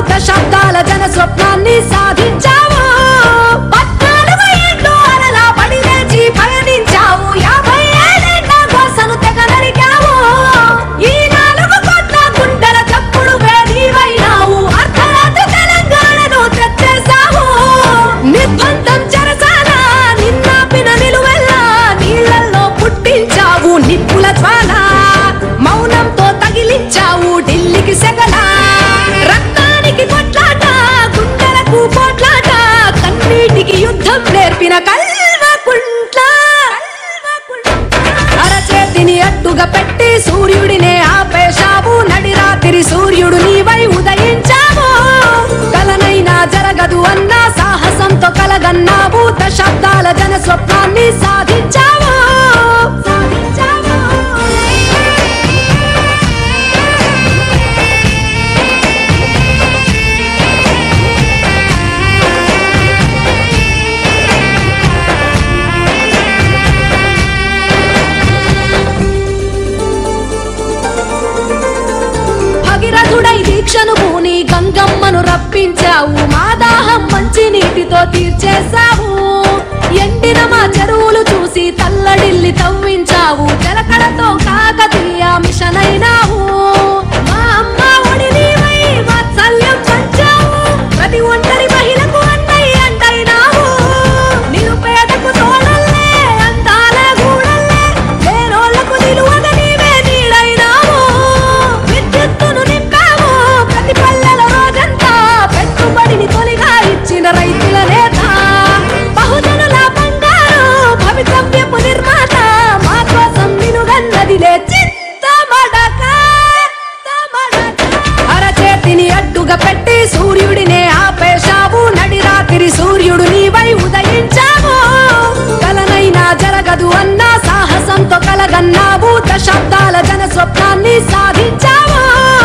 దశాబ్దాల జన స్వప్నాన్ని సాధించావు పద్నాలుగు ఏళ్ళు అలలా పడి లేచి పయనించావు యాభై ఏళ్ళ కోసను తెగ నరికావు ఈ నాలుగు కోట్ల గుండెల చప్పుడు వేదివైనావు అర్ధరాత్రి తెలంగాణను తెచ్చేశావు నిర్బంధం చెరసాల నిన్నాపిన నిలువెల్లా నీళ్ళల్లో పుట్టించావు నిప్పుల జ్వాల మౌనంతో తగిలించావు ఢిల్లీకి సెగల రక్తానికి కొట్లాట గుండెలకు పోట్లాట కన్నీటికి యుద్ధం నేర్పిన కల్వకుంట్ల అరచేతిని అడ్డుగా పెట్టి సూర్యుడినే ఆపేశావు నడిరాత్రి సూర్యుడు నీవై ఉదయించావు కలనైనా జరగదు అన్న సాహసంతో కలగన్నావు దశాబ్దాల జన స్వప్నాన్ని సాధించావు సాధించావు భగీరథుడై దీక్షను పూని గంగమ్మను రప్పించావు మా దాహం మంచి నీటితో తీర్చేశావు ఎండిన మా చెరువులు చూసి తల్లడిల్లి తవ్వించావు జలకడతో కాకతీయ మిషన్ అయినావు మా అమ్మ ఒడి నీవై వాత్సల్యం పంచావు ప్రతి ఒంటరి మహిళకు అన్నయ్య అంటైనావు నిరుపేదకు తోడల్లే అందాల గూడల్లే లేనోళ్లకు నిలువగ నీవే నీడైనావు విద్యుత్తును నింపావు ప్రతి పల్లెల రోజంతా పెట్టుబడిని తొలిగా ఇచ్చిన రైతుల నేత బహుజనుల బంగారు భవితవ్యపు నిర్మాత మా కోసం నినుగన్నదిలే చిత్తమడక అరచేతిని అడ్డుగా పెట్టి సూర్యుడినే ఆపేశావు నడిరాత్రి సూర్యుడు నీవై ఉదయించావు కలనైనా జరగదు అన్న సాహసంతో కలగన్నావు దశాబ్దాల జన స్వప్నాన్ని సాధించావు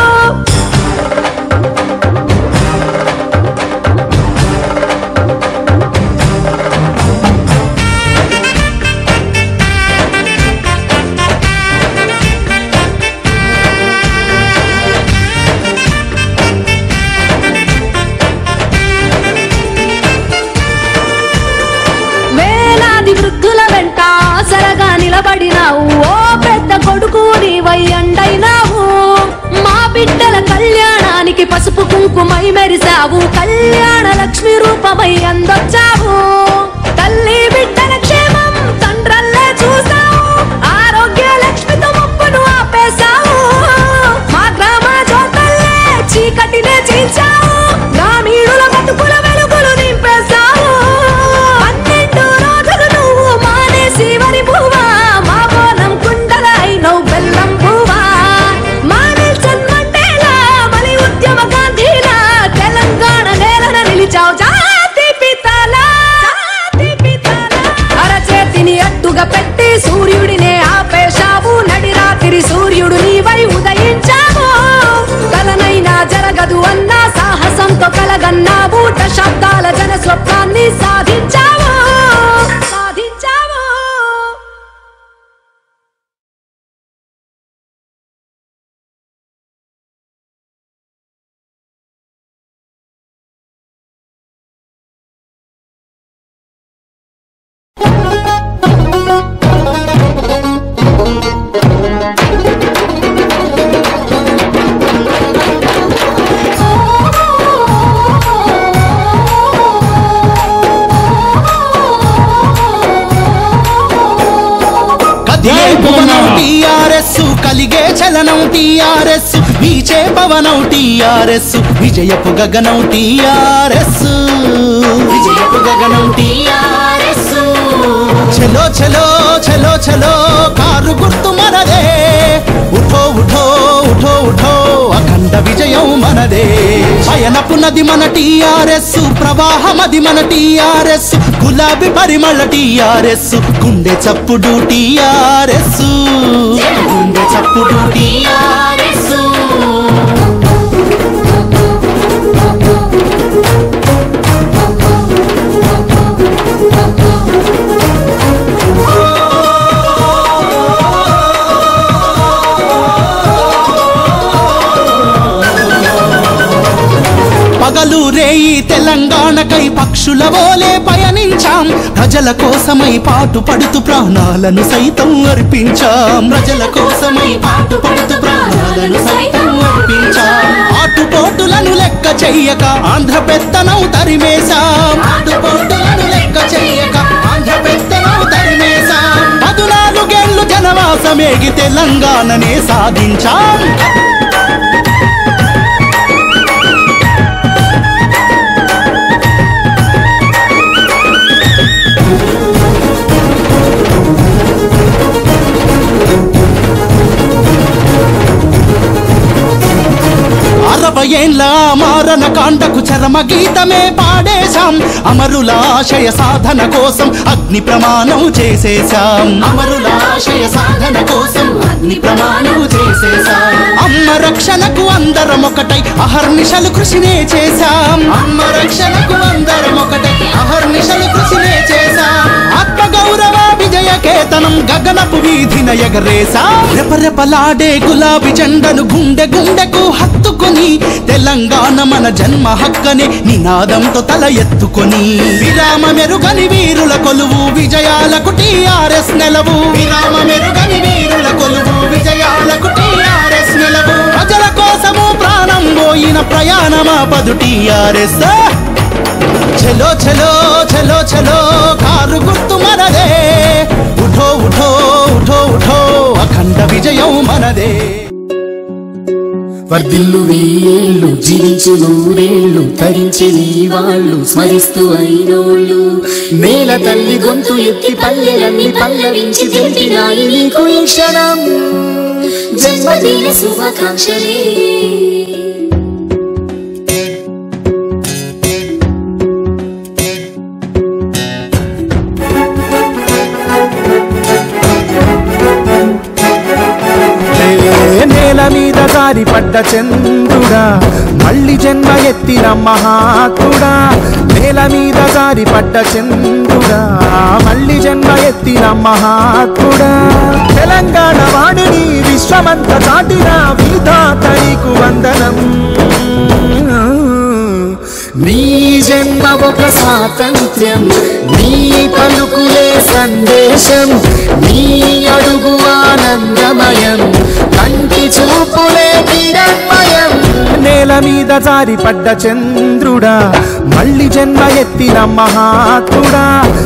వేలాది వృద్ధుల వెంట ఆసరగా నిలబడినావు ఓ పెద్ద కొడుకు నీవై అండైనావు మా బిడ్డల కళ్యాణానికి పసుపు కుంకుమై మెరిసావు కళ్యాణ లక్ష్మి రూపమై అందొచ్చావు తల్లి బిడ్డల క్షేమం తండ్రల్లే చూసావు ఆరోగ్య లక్ష్మితో ముప్పును ఆపేశావు మా గ్రామ జ్యోతల్లే చీకటినే చీల్చావు గ్రామీణుల బతుకుల వెలుగులు నింపేశావు పన్నెండు రోజులు నువ్వు మానేసి వరి పువ్వా మా బోనం కుండలై నువ్వు బెల్లం పువ్వా మా నెల్సన్ మండేలా మలి ఉద్యమ గాంధీలా తెలంగాణ నేలన నిలిచావు జాతి పితాలా జాతి పితాలా అరచేతిని అడ్డుగా పెట్టి సూర్యుడినే ఆపేశావు నడిరాత్రి సూర్యుడు నీవై ఉదయించావు కలనైనా జరగదు అన్న సాహసంతో కలగన్నావు దశాబ్దాల జన స్వప్నాన్ని సాధించావు సాధించావు కదిలే భువనం టిఆర్ఎస్ కలిగే చలనం టిఆర్ఎస్ వీచే పవనం టిఆర్ఎస్ విజయపు గగనం టిఆర్ఎస్ విజయపు గగనం టిఆర్ఎస్ చలో చలో చలో చలో కారు గుర్తు మనదే ఉఠో ఉఠో ఉఠో ఉఠో అఖండ విజయం మనదే పయనపు నది మన టిఆర్ఎస్ ప్రవాహమది మన టిఆర్ఎస్ గులాబీ పరిమళ టిఆర్ఎస్ గుండె చప్పుడు టిఆర్ఎస్ గుండె చప్పుడు టిఆర్ఎస్ పగలు రేయి తెలంగాణకై పక్షుల వోలే పయనించాం ప్రజల కోసమై పాటు పడుతూ ప్రాణాలను సైతం అర్పించాం ప్రజల కోసమై పాటు పడుతూ ప్రాణాలను సైతం అర్పించాం ఆటుపోటులను లెక్క చెయ్యక ఆంధ్ర పెత్తనం తరిమేశాం ఆటుపోటులను లెక్క చెయ్యక ఆంధ్ర పెత్తనం తరిమేశాం పదునాలుగేళ్లు జనవాసమేగి తెలంగాణనే సాధించాం అరవై ఏండ్ల మారణ కాండకు చరమ గీతమే పాడేశాం అమరుల ఆశయ సాధన కోసం అగ్ని ప్రమాణం చేసేశాం అమరుల ఆశయ సాధన కోసం అగ్ని ప్రమాణం చేసేశాం అమ్మ రక్షణకు అందరం ఒకటై అహర్నిశలు కృషినే చేశాం అమ్మ రక్షణకు అందరం ఒకటై అహర్నిశలు కృషినే చేశాం ఆత్మ గౌరవ విజయ కేతనం గగనపు వీధిన ఎగరేశాం రెపరెపలాడే గులాబీ జెండను గుండె గుండెకు హత్తుకొని తెలంగాణ మన జన్మ హక్కనే నినాదంతో తల ఎత్తుకొని విరామ మెరుగని వీరుల కొలువు విజయాలకు టీఆర్ఎస్ నెలవు విరామ మెరుగని వీరుల కొలువు విజయాలకు టీఆర్ఎస్ నెలవు ప్రజల కోసము ప్రాణం పోయిన ప్రయాణమా పదు టీఆర్ఎస్ చలో చలో చలో చలో కారు గుర్తు మనదే ఉఠో ఉఠో ఉఠో ఉఠో అఖండ విజయం మనదే వర్ధిల్లు వెయ్యేళ్ళు జీవించు నూరేళ్ళు తరించి నీ వాళ్ళు స్మరిస్తూ అయినోళ్ళు నేల తల్లి గొంతు ఎత్తి పల్లెలన్నీ పల్లవించి తెలిపినాయి నీకు ఈ క్షణం జన్మదిన శుభాకాంక్షలే ఏ నేల మీద జారి పడ్డ చంద్రుడా మళ్ళీ జన్మ ఎత్తిన మహాత్ముడా నేల మీద జారి పడ్డ చంద్రుడా మళ్ళీ జన్మ ఎత్తిన మహాత్ముడా తెలంగాణ వాణిని విశ్వమంత చాటిన విధాత నీకు వందనం నీ జన్మ ఒక స్వాతంత్ర్యం నీ పలుకులే సందేశం నీ అడుగు ఆనందమయం కంటి చూపులే కిరణ్మయం నేల మీద జారి పడ్డ చంద్రుడా మళ్ళీ జన్మ ఎత్తిన మహాత్ముడా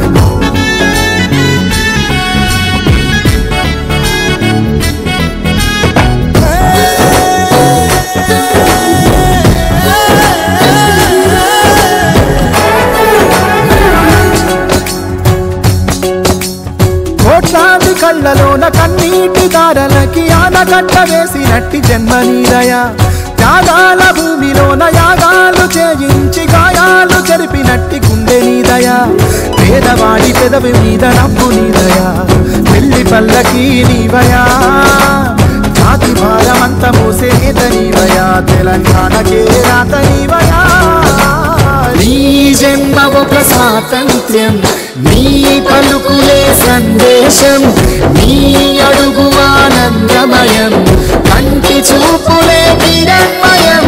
కోట్లాది కళ్ళలోన కన్నీటి దారలకి ఆనకట్ట వేసినట్టి జన్మ నీదయ త్యాగాల భూమిలోన యాగాలు చేయించి గాయాలు చెరిపినట్టి గుండె నీదయ పేదవాడి పెదవి మీద నవ్వు నీదయ పెళ్లి పల్లకి నీవయా జాతి భారమంత మోసేత నీవయా తెలంగాణకే రాత నీవయా నీ జన్మ ఒక స్వాతంత్ర్యం నీ పలుకులే సందేశం నీ అడుగు ఆనందమయం కంటి చూపులే కిరణ్మయం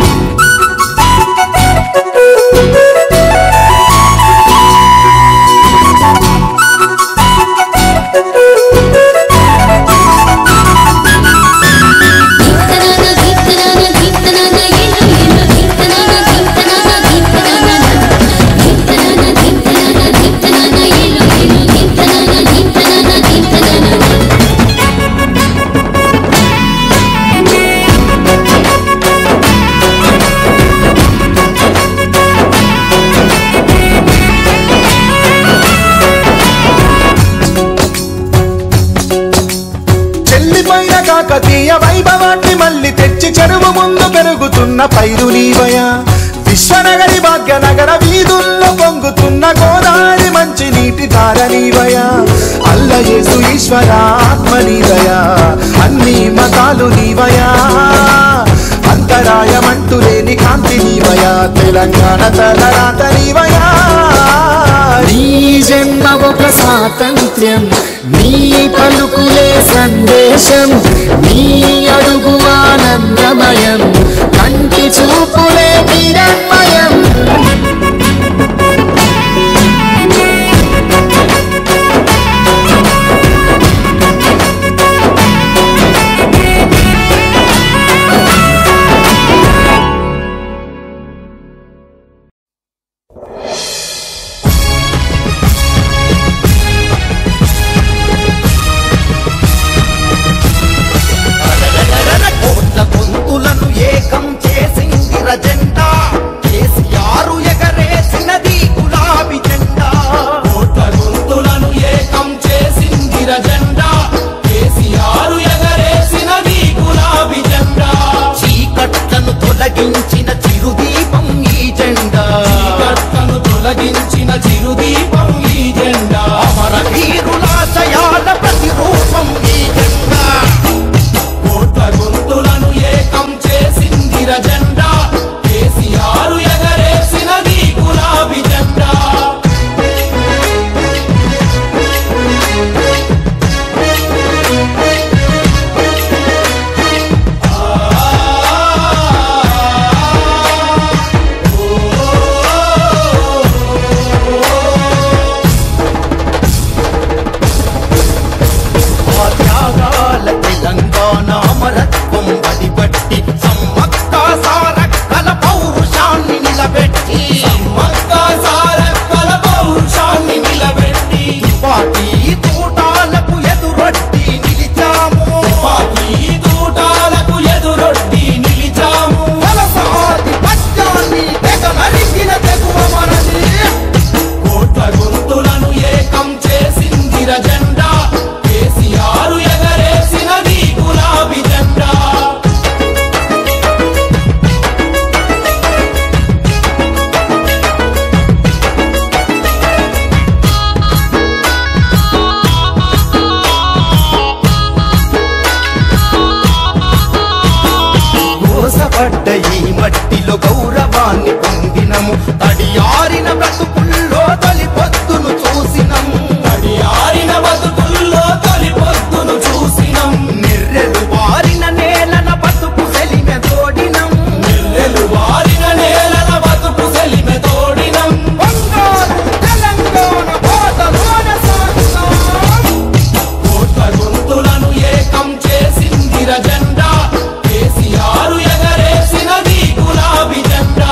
చెల్లిపోయిన కాకతీయ వైభవాన్ని మళ్ళీ తెచ్చి చెరువు ముందు పెరుగుతున్న పైరు నీవయ విశ్వనగరి భాగ్యనగర వీధుల్లో పొంగుతున్న గోదావరి మంచి నీటి ధార నీవయ అల్లయేసు ఈశ్వర ఆత్మ నీవయ అన్ని మతాలు నీవయా అంతరాయమంటూ లేని కాంతి నీవయా తెలంగాణ తలరాత నీవయా నీ జన్మ ఒక స్వాతంత్ర్యం నీ పలుకులే సందేశం నీ అడుగు ఆనందమయం కంటి చూపులే కిరణ్మయం స్వాతంత్ర్యాన్ని పొందినము తడియారిన బ్రతుకుల్లో తొలి పొద్దును చూసినము ఆరిన బతుకుల్లో తొలి పొద్దును చూసినం నిర్రెలు వారిన నేలన బతుకు సెలిమె తోడినం నెల్లెలు వారిన నేలన బతుకు సెలిమె తోడినం బంగారు తెలంగాణ బాటలోన సాగుతాం. కోట్ల గొంతులను ఏకం చేసిందిర జెండా కేసీఆర్ ఎగరేసినది గులాబీ జెండా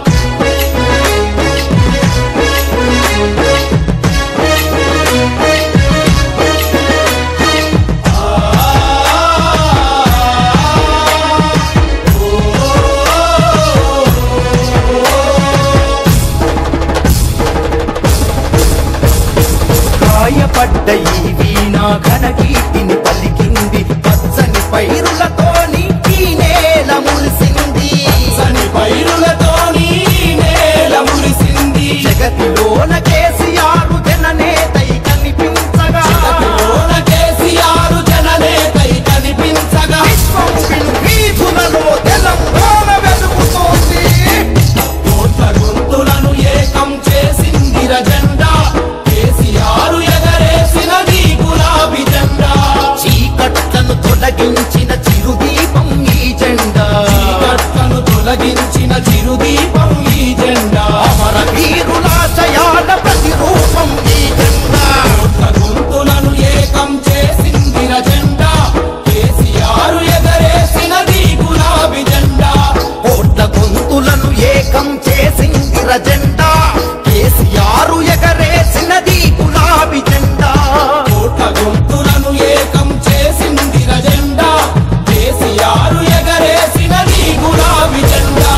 గాయపడ్డ ఈ వీణ ఘన కీర్తిని పలికింది పచ్చని పైరులతోని ఈ నేల మురిసింది సని పైరులతోని నేల మురిసింది జగతిలోన కేసీఆర్ జననేతై కనిపించగా జగతిలోన కేసీఆర్ జననేతై కనిపించగా విశ్వం విను వీధులలో తెలంగాణ వెలుగుతోంది కోట్ల గొంతులను ఏకం చేసిందిర జెండా కేసీఆర్ ఎగరేసినది గులాబీ జెండా చీకట్లను తొలగించిన చిరుదీపం ఈ జెండా చీకట్లను తొలగించిన చిరుదీపం ఈ జెండా అమర వీరులాశయాల ప్రతిరూపం ఈ జెండా కోట్ల గొంతులను ఏకం చేసిందిర జెండా కేసీఆర్ ఎగరేసినది గులాబీ జెండా కోట్ల గొంతులను ఏకం చేసింది రజెండా కేసీఆర్ ఎగరేసినది గులాబీ జెండా కోట్ల గొంతులను ఏకం చేసిందిర జెండా కేసీఆర్ ఎగరేసినది గులాబీ జెండా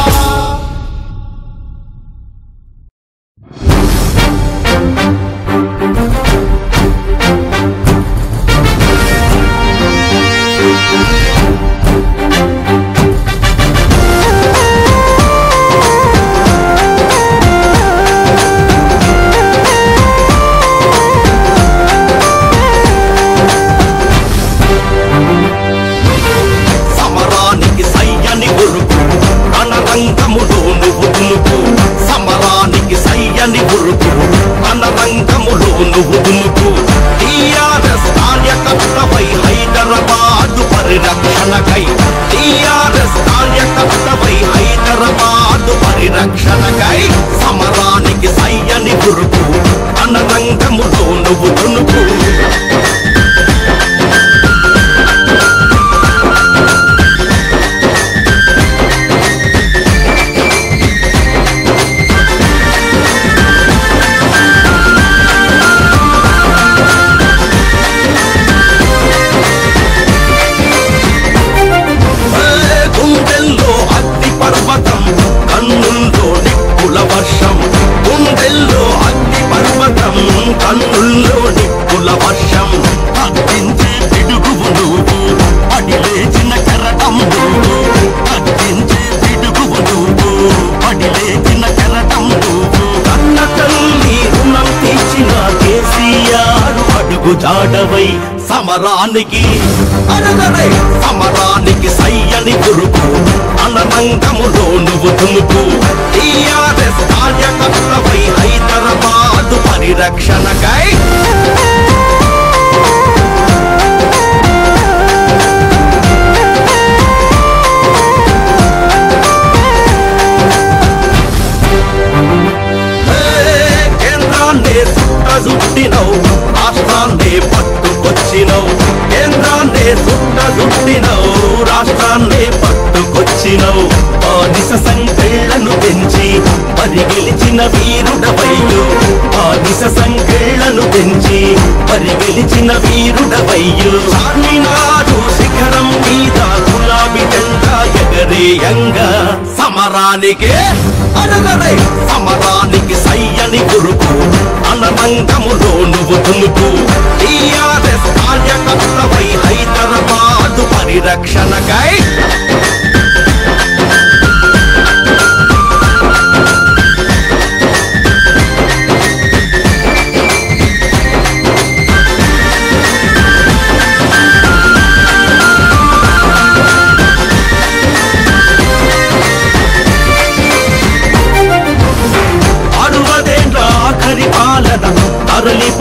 సమరానికి సయ్యని గురుకు రణరంగములో నువ్వు దునుకు సమరానికి సయ్యని గురుకు రణరంగములో నువ్వు దునుకు టీఆర్ఎస్ కార్యకర్తపై హైదరాబాదు పరిరక్షణకై టీఆర్ఎస్ కార్యకర్తపై హైదరాబాదు పరిరక్షణకై సమరానికి సయ్యని గురుకు రణరంగములో నువ్వు దునుకు గుండెల్లో అగ్ని పర్వతం కన్నుల్లో నిప్పుల వర్షం గుండెల్లో అగ్ని పర్వతం కన్నుల్లో నిప్పుల వర్షం అగ్గించే పిడుగువు నువ్వు పడి లేచిన కెరటం నువ్వు అగ్గించే పిడుగువు నువ్వు పడి లేచిన కెరటం నువ్వు కన్న తల్లి రుణం తీర్చిన కేసీఆర్ అడుగు జాడవై సమరానికి అరగరై సమరానికి సయ్యని గురుకు అనరంగములో నువ్వు తుముకు టీఆర్ఎస్ కార్యకర్తపై హైదరాబాదు పరిరక్షణకై కేంద్రాన్ని సుట్ట సుట్టినవు రాష్ట్రాన్ని పట్టుకొచ్చినవు కేంద్రాన్ని సుట్ట సుట్టినవు రాష్ట్రాన్ని పట్టుకొచ్చినవు బానిస సంకెళ్లను పెంచి మరి గెలిచిన వీరుడవయ్యు బానిస సంకెళ్లను పెంచి మరి గెలిచిన వీరుడవయ్యు చార్మినారు శిఖరం మీద గులాబీ జెండా ఎగరేయంగా సమరానికి అరగరై సమరానికి సయ్యని గురుకు అనరంగములో నువ్వు తునుకు టీఆర్ఎస్ కార్యకర్తపై హైదరాబాదు పరిరక్షణకై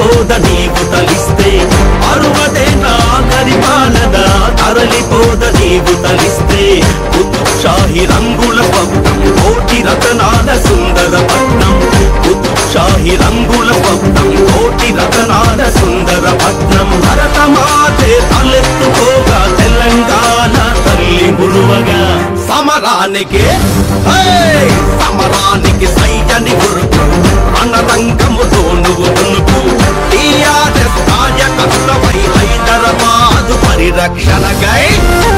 తరలిపోద నీవు తలిస్తే అరువదేనా పరిపాలన తరలిపోద నీవు తలిస్తే కుతుబ్షాహి రంగుల పట్నం కోటి రతనాల సుందర పట్నం కుతుబ్షాహి రంగుల పట్నం కోటి రతనాల సుందర పట్నం భరతమాతే తలెత్తుకోగా తెలంగాణ తల్లి మురువగా సమరానికి ఏయ్! సమరానికి సైజని గురుకు రణరంగముతో నువ్వు దునుకు టీఆర్ఎస్ కార్యకర్తవై హైదరాబాదు పరిరక్షణకై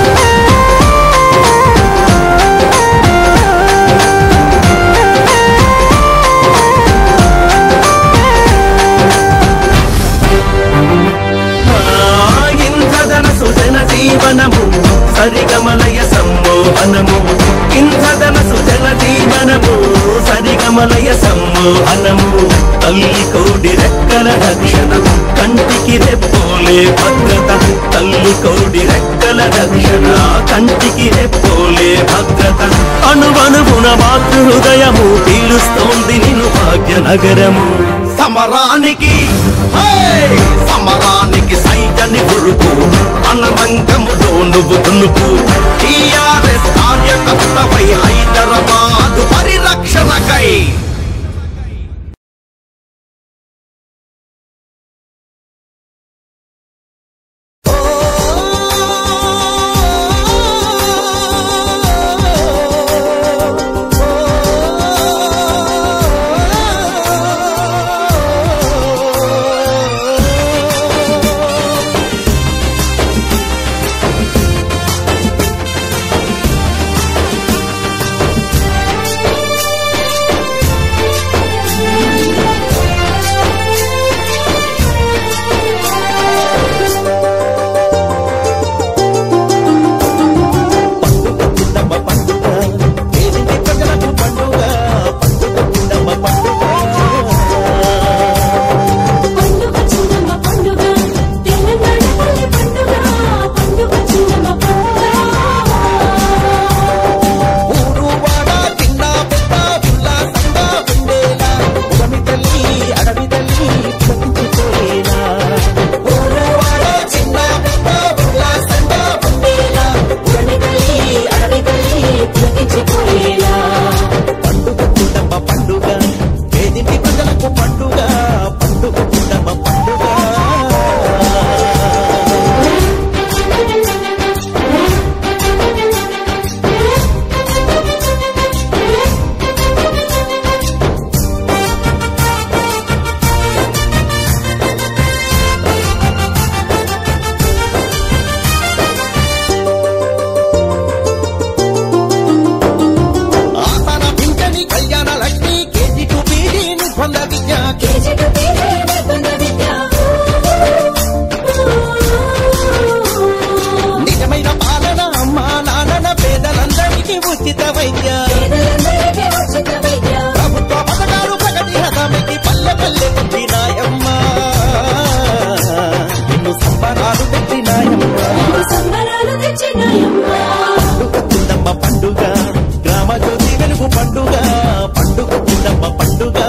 ఇంద్రధన సుజన జీవనము సరిగమలయ సమ్మోహనము ఇంద్రధన సుజన జీవనము సరిగమలయ సమ్మోహనము తల్లి కోడి రెక్కల రక్షణ కంటికి రెప్పోలే భద్రత తల్లి కోడి రెక్కల రక్షణ కంటికి రెప్పోలే భద్రత అణువణువున మాతృ హృదయము పీలుస్తోంది నిన్ను భాగ్యనగరము సమరానికి హే! సమరానికి సైజని గురుకు అనరంగములో నువ్వు దునుకు టీఆర్ఎస్ కార్యకర్తపై హైదరాబాదు పరిరక్షణకై పండుగ చిన్నమ్మ పండుగ తెలంగాణ తల్లి పండుగ పండుగ చిన్నమ్మ పండుగ ఊరువాడ చిన్న పెద్ద ఉల్లాసంగా ఉండేలా ఉడమి తల్లి అడవి తల్లి ప్రతిపోయేలా ఊరువాడ చిన్న పెద్ద ఉల్లాసంగా ఉండేలా ఉడమి తల్లి అడవి తల్లి పులకించిపోయేలా పండుగ కుటుంబ పండుగ పేదింటి ప్రజలకు పండుగ పండుగ కుటుంబ పండుగ ఆసన పింఛని కళ్యాణ లక్ష్మి కేజీ టు పీజీ నిర్బంధ విద్య కేజీటు పీజీ నిర్బంధ విద్య నిజమైన పాలన అమ్మా నాన్న పేదలందరికీ ఉచిత వైద్య పేదలందరికీ ఉచిత విద్య ప్రభుత్వ పథకాలు ప్రగతి రథమికి పల్లె పల్లె పుట్టినాయమ్మ ఎన్నో సంబరాలు తెచ్చినాయమ్మ ఎన్నో సంబరాలు తెచ్చినాయమ్మ పండుగ కుందమ్మ పండుగ గ్రామ జ్యోతి వెలుగు పండుగ పండుగ కుందమ్మ పండుగ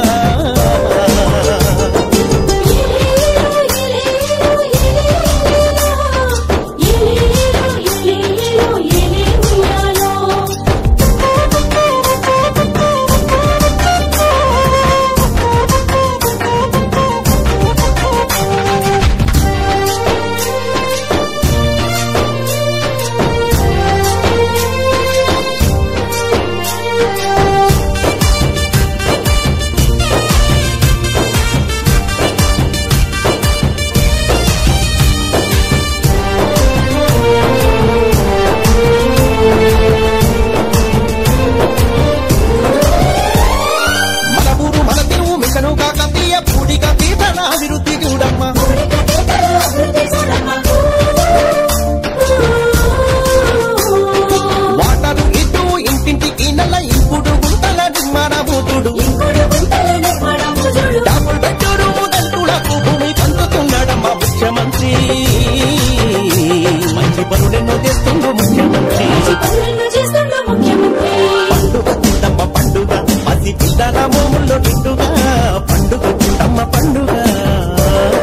మన ఊరు మన తిరువు మిషను కాకతీయ పూడిక తీతన అభివృద్ధి చూడమ్మ వాటరు ఇటు ఇంటింటికి నల్ల ఇంపుడు గుంటల నిర్మాణ బూతుడు డబుల్ బెడ్రూమ్ దళితులకు భూమి పంచుతున్నాడమ్మ ముఖ్యమంత్రి మంచి పనులెన్నో చేస్తుండు ముఖ్యమంత్రి పండుగ చింతమ్మ పండుగ పసి పిల్లల మోముల్లో నిండుగా పండుగ చింతమ్మ పండుగ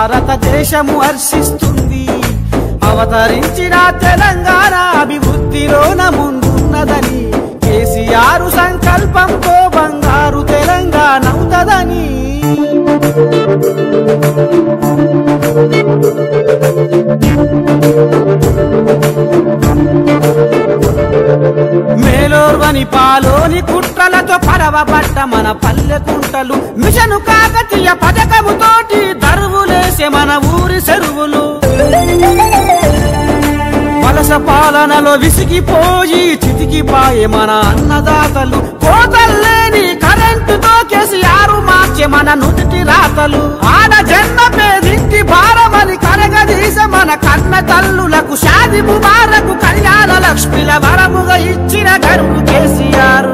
భారతదేశము హర్షిస్తుంది అవతరించిన తెలంగాణ అభివృద్ధిలోన ముందున్నదని కేసీఆర్ సంకల్పంతో బంగారు తెలంగాణ అవుతదని మేలోర్వని పాలోని కుట్రలతో పడవబడ్డ మన పల్లె కుంటలు మిషను కాకతీయ పథకముతోటి దరువులేసే మన ఊరి చెరువులు వలస పాలనలో విసిగిపోయి చితికిపాయే మన అన్నదాతలు కోతల్లేని కరెంటుతో కేసీఆర్ మార్చే మన నుదుటి రాతలు ఆడ జన్మ పేదింటి భారమని కరగదీసే మన కన్న తల్లులకు షాది ముబారకు కళ్యాణ లక్ష్మిల వరముగా ఇచ్చిన గరుడు కేసీఆర్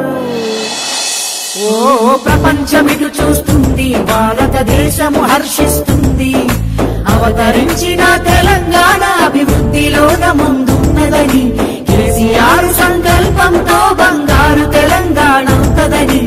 ఓ ప్రపంచమిటు చూస్తుంది భారతదేశము హర్షిస్తుంది అవతరించిన తెలంగాణ అభివృద్ధిలోన ముందున్నదని కేసీఆర్ సంకల్పంతో బంగారు తెలంగాణ అవుతదని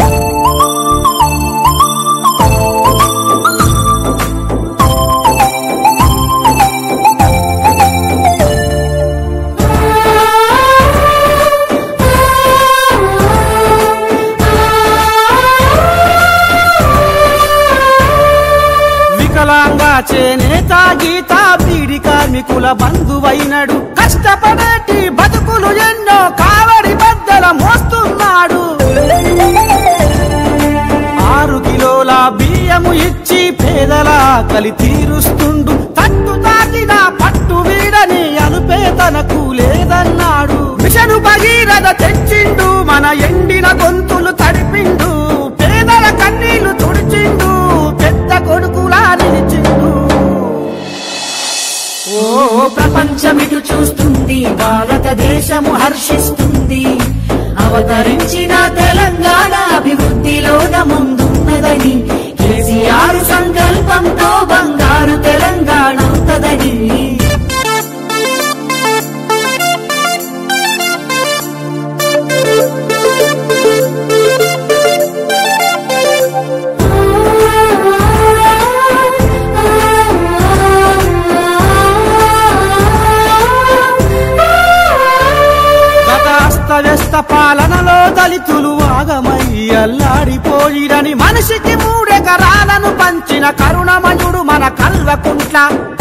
వికలాంగ చేనేత గీత బీడి కార్మికుల బంధువైనడు కష్టపడేటి బతుకులు ఎన్నో కావడి బద్దల మోస్తున్నాడు ఆరు కిలోల బియ్యము ఇచ్చి పేదల కలి తీరుస్తుండు తట్టు తాకిన పట్టు వీడని అనుపే తనకు లేదన్నాడు మిషను భగీరథ తెచ్చిండు మన ఎండిన గొంతులు తడిపిండు పేదల కన్నీళ్లు తుడిచిండు పెద్ద కొడుకులా నిలిచిండు ఓ ప్రపంచమిటు చూస్తుంది భారతదేశము హర్షిస్తుంది అవతరించిన తెలంగాణ అభివృద్ధిలోన ముందున్నదని కేసీఆర్ సంకల్పంతో బంగారు తెలంగాణ అవుతదని గత అస్తవ్యస్త పాలనలో దళితులు ఆగమై అల్లాడిపోయిరని మనిషికి మూడెకరాలను పంచిన కరుణమణుడు మన కల్వకుంట్ల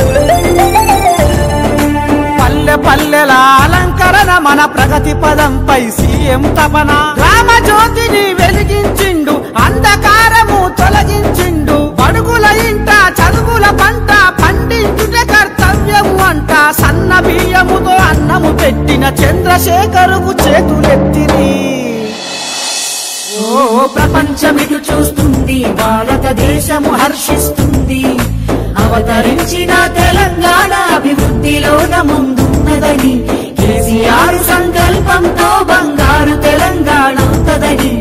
పల్లె పల్లెల అలంకరణ మన ప్రగతి పదంపై సీఎం తపన గ్రామ జ్యోతిని వెలిగించిండు అంధకారము తొలగించిండు బడుగుల ఇంట చదువుల పంట పండించుటే కర్తవ్యము అంట సన్న బియ్యముతో అన్నము పెట్టిన చంద్రశేఖరుకు చేతులెత్తిరి ఓ ప్రపంచమిటు చూస్తుంది భారతదేశము హర్షిస్తుంది అవతరించిన తెలంగాణ అభివృద్ధిలోన ముందున్నదని కేసీఆర్ సంకల్పంతో బంగారు తెలంగాణ అవుతదని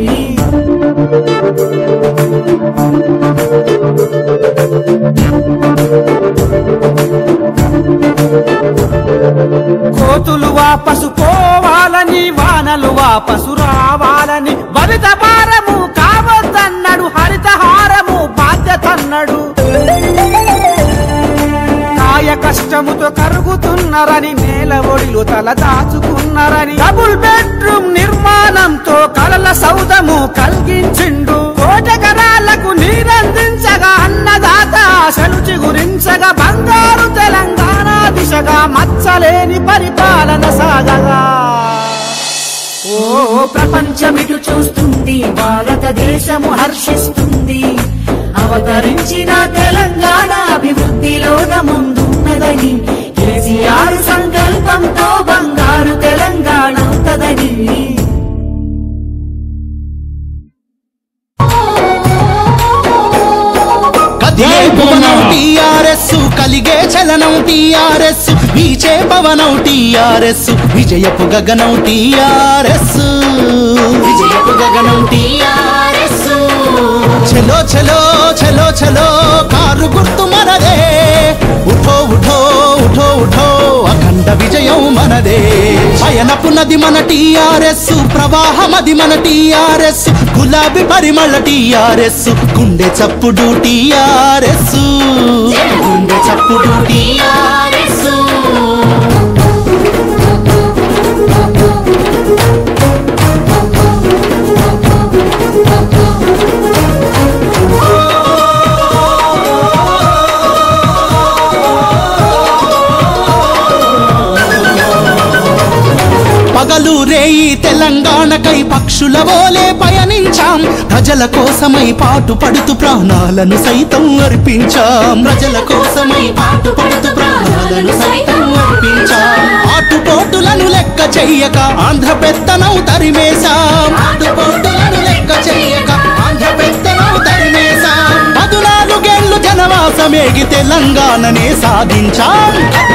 కోతులు వాపసు పోవాలని వానలు వాపసు రావాలని భవిత భారము కావద్దన్నాడు హరితహారము బాధ్యతన్నాడు కాయ కష్టముతో కరుగుతున్నారని నేల ఒడిలో తల దాచుకున్నారని డబుల్ బెడ్రూమ్ నిర్మాణంతో కలల సౌదము కలిగించిండు కోటకరాలకు నీరందించగా అన్నదాత ఆశలు చిగురించగా బంగారు తెలంగాణ దిశగా మచ్చలేని పరిపాలన సాగగా ఓ ప్రపంచమిటు చూస్తుంది భారతదేశము హర్షిస్తుంది అవతరించిన తెలంగాణ అభివృద్ధిలోన ముందున్నదని కేసీఆర్ సంకల్పంతో బంగారు తెలంగాణ అవుతదని కదిలే భువనం టిఆర్ఎస్ కలిగే చలనం టిఆర్ఎస్ వీచే పవనం టిఆర్ఎస్ విజయపు గగనం టిఆర్ఎస్ విజయపు గగనం టిఆర్ఎస్ చలో చలో చలో చలో కారు గుర్తు మనదే ఉఠో ఉఠో ఉఠో ఉఠో అఖండ విజయం మనదే పయనపు నది మన టిఆర్ఎస్ ప్రవాహమది మన టిఆర్ఎస్ గులాబీ పరిమళ టిఆర్ఎస్ గుండె చప్పుడు టిఆర్ఎస్ తెలంగాణకై పక్షుల వోలే పయనించాం ప్రజల కోసమై పాటు పడుతూ ప్రాణాలను సైతం అర్పించాం ప్రజల కోసమై పాటు పడుతూ ప్రాణాలను సైతం అర్పించాం ఆటుపోటులను లెక్క చెయ్యక ఆంధ్ర పెత్తనం తరిమేశాం ఆటుపోటులను లెక్క చెయ్యక ఆంధ్ర పెత్తనం తరిమేశాం పదునాలుగేళ్లు జనవాసమేగి తెలంగాణనే సాధించాం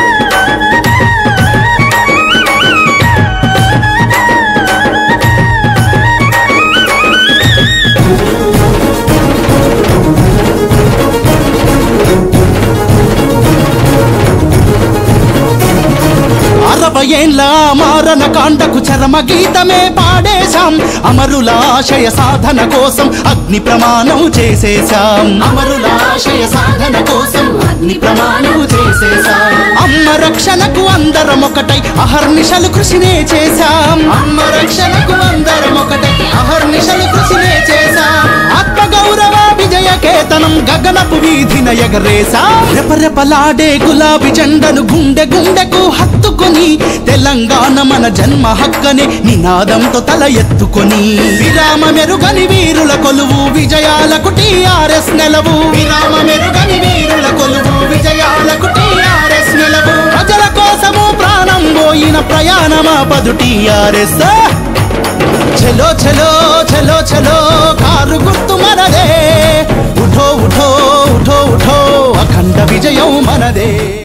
అరవై ఏండ్ల మారణ కాండకు చరమ గీతమే పాడేశాం అమరుల ఆశయ సాధన కోసం అగ్ని ప్రమాణం చేసేశాం అమరుల ఆశయ సాధన కోసం అగ్ని ప్రమాణం చేసేశాం అమ్మ రక్షణకు అందరం ఒకటై అహర్నిశలు కృషినే చేశాం అమ్మ రక్షణకు అందరం ఒకటై అహర్నిశలు కృషినే చేశాం ఆత్మ గౌరవ విజయ కేతనం గగనపు వీధిన ఎగరేశాం రెపరెపలాడే గులాబీ జెండను గుండె గుండెకు హత్తుకొని తెలంగాణ మన జన్మ హక్కనే నినాదంతో తల ఎత్తుకొని విరామ మెరుగని వీరుల కొలువు విజయాలకు టీఆర్ఎస్ నెలవు విరామ మెరుగని వీరుల కొలువు విజయాలకు టీఆర్ఎస్ నెలవు ప్రజల కోసము ప్రాణం పోయిన ప్రయాణమా పదు టీఆర్ఎస్ చలో చలో చలో చలో కారు గుర్తు మనదే ఉఠో ఉఠో ఉఠో ఉఠో అఖండ విజయం మనదే